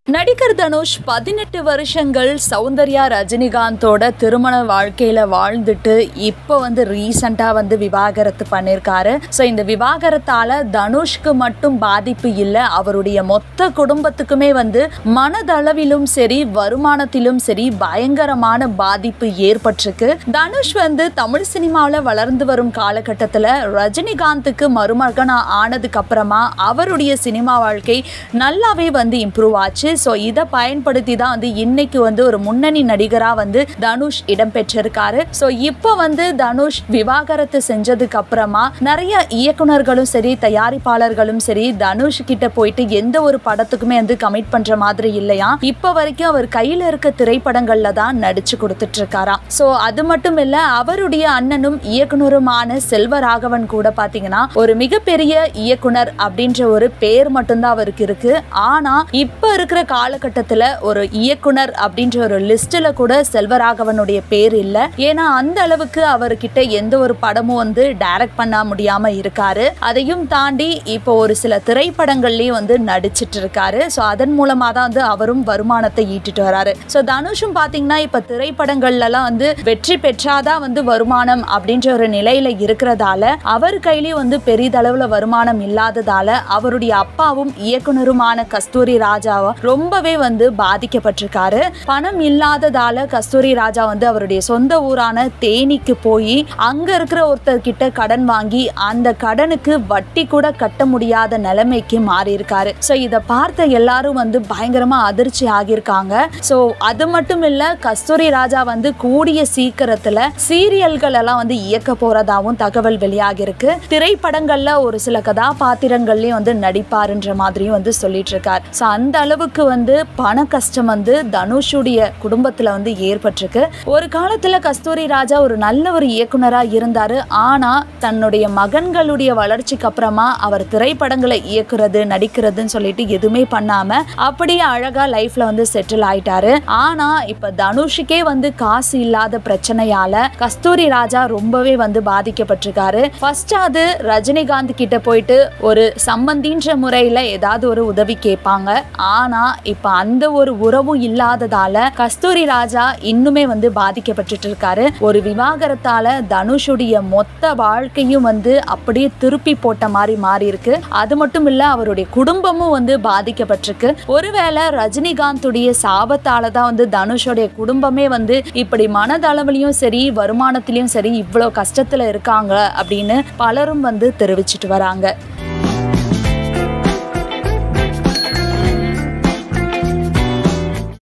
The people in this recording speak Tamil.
நடிகர் தனுஷ் பதினெட்டு வருஷங்கள் சௌந்தர்யா ரஜினிகாந்தோட திருமண வாழ்க்கையில வாழ்ந்துட்டு இப்போ வந்து ரீசண்டா வந்து விவாகரத்து பண்ணியிருக்காரு ஸோ இந்த விவாகரத்தால தனுஷ்க்கு மட்டும் பாதிப்பு இல்லை அவருடைய மொத்த குடும்பத்துக்குமே வந்து மனதளவிலும் சரி வருமானத்திலும் சரி பயங்கரமான பாதிப்பு ஏற்பட்டிருக்கு தனுஷ் வந்து தமிழ் சினிமாவில் வளர்ந்து வரும் காலகட்டத்தில் ரஜினிகாந்துக்கு மருமகனா ஆனதுக்கு அப்புறமா அவருடைய சினிமா வாழ்க்கை நல்லாவே வந்து இம்ப்ரூவ் ஆச்சு ஸோ இதை பயன்படுத்தி தான் வந்து இன்னைக்கு வந்து ஒரு முன்னணி நடிகராக வந்து தனுஷ் இடம்பெற்றிருக்காரு ஸோ இப்போ வந்து தனுஷ் விவாகரத்து செஞ்சதுக்கு அப்புறமா நிறைய இயக்குனர்களும் சரி தயாரிப்பாளர்களும் சரி தனுஷ் கிட்ட போயிட்டு எந்த ஒரு படத்துக்குமே வந்து கமிட் பண்ற மாதிரி இல்லையா இப்போ வரைக்கும் அவர் கையில இருக்க திரைப்படங்கள்ல தான் நடிச்சு கொடுத்துட்டு இருக்காராம் ஸோ அது மட்டும் இல்ல அவருடைய அண்ணனும் இயக்குனருமான செல்வராகவன் கூட பாத்தீங்கன்னா ஒரு மிகப்பெரிய இயக்குனர் அப்படின்ற ஒரு பேர் மட்டும்தான் அவருக்கு இருக்கு ஆனா இப்ப இருக்கிற காலகட்டத்துல ஒரு இயக்குனர் அப்படின்ற ஒரு லிஸ்ட்ல கூட செல்வராகவனுடைய பேர் இல்ல ஏன்னா அந்த அளவுக்கு அவர்கிட்ட எந்த ஒரு படமும் வந்து டைரக்ட் பண்ண முடியாம இருக்காரு அதையும் தாண்டி இப்போ ஒரு சில திரைப்படங்கள்லயும் வந்து நடிச்சிட்டு இருக்காரு ஸோ அதன் மூலமா தான் வந்து அவரும் வருமானத்தை ஈட்டிட்டு வராரு ஸோ தனுஷும் பாத்தீங்கன்னா இப்ப திரைப்படங்கள்லாம் வந்து வெற்றி பெற்றாதான் வந்து வருமானம் அப்படின்ற ஒரு நிலையில இருக்கிறதால அவர் கையிலயும் வந்து பெரிதளவுல வருமானம் இல்லாததால அவருடைய அப்பாவும் இயக்குனருமான கஸ்தூரி ராஜாவா ரொம்பவே வந்து பாதிக்கப்பட்டிருக்காரு பணம் இல்லாததால கஸ்தூரி ராஜா வந்து அவருடைய சொந்த ஊரான தேனிக்கு போய் அங்க இருக்கிற ஒருத்தர் கிட்ட கடன் வாங்கி அந்த கடனுக்கு வட்டி கூட கட்ட முடியாத நிலைமைக்கு மாறி இருக்காரு ஸோ இதை பார்த்த எல்லாரும் வந்து பயங்கரமா அதிர்ச்சி ஆகியிருக்காங்க ஸோ அது மட்டும் இல்ல கஸ்தூரி ராஜா வந்து கூடிய சீக்கிரத்துல சீரியல்கள் எல்லாம் வந்து இயக்க போறதாவும் தகவல் வெளியாகிருக்கு திரைப்படங்கள்ல ஒரு சில கதாபாத்திரங்கள்லயும் வந்து நடிப்பாருன்ற மாதிரியும் வந்து சொல்லிட்டு இருக்கார் ஸோ அந்த அளவுக்கு வந்து பண கஷ்டம் வந்து தனுஷுடைய குடும்பத்துல வந்து ஏற்பட்டிருக்கு ஒரு காலத்துல கஸ்தூரி ராஜா ஒரு நல்ல ஒரு இயக்குனரா இருந்தாரு ஆனா தன்னுடைய மகன்களுடைய வளர்ச்சிக்கு அப்புறமா அவர் திரைப்படங்களை இயக்குறது நடிக்கிறதுன்னு சொல்லிட்டு எதுவுமே பண்ணாம அப்படியே அழகா லைஃப்ல வந்து செட்டில் ஆயிட்டாரு ஆனா இப்ப தனுஷுக்கே வந்து காசு இல்லாத பிரச்சனையால கஸ்தூரி ராஜா ரொம்பவே வந்து பாதிக்கப்பட்டிருக்காரு ஃபர்ஸ்ட் அது ரஜினிகாந்த் கிட்ட போயிட்டு ஒரு சம்பந்தின்ற முறையில ஏதாவது ஒரு உதவி கேட்பாங்க ஆனா இப்ப அந்த ஒரு உறவும் இல்லாததால கஸ்தூரி ராஜா இன்னுமே வந்து பாதிக்கப்பட்டுட்டு இருக்காரு ஒரு விவாகரத்தால தனுஷுடைய மொத்த வாழ்க்கையும் வந்து அப்படியே திருப்பி போட்ட மாதிரி மாறி இருக்கு அது மட்டும் இல்ல அவருடைய குடும்பமும் வந்து பாதிக்கப்பட்டிருக்கு ஒருவேளை ரஜினிகாந்துடைய சாபத்தால தான் வந்து தனுஷோடைய குடும்பமே வந்து இப்படி மனதளவுலயும் சரி வருமானத்திலயும் சரி இவ்வளோ கஷ்டத்துல இருக்காங்க அப்படின்னு பலரும் வந்து தெரிவிச்சிட்டு வராங்க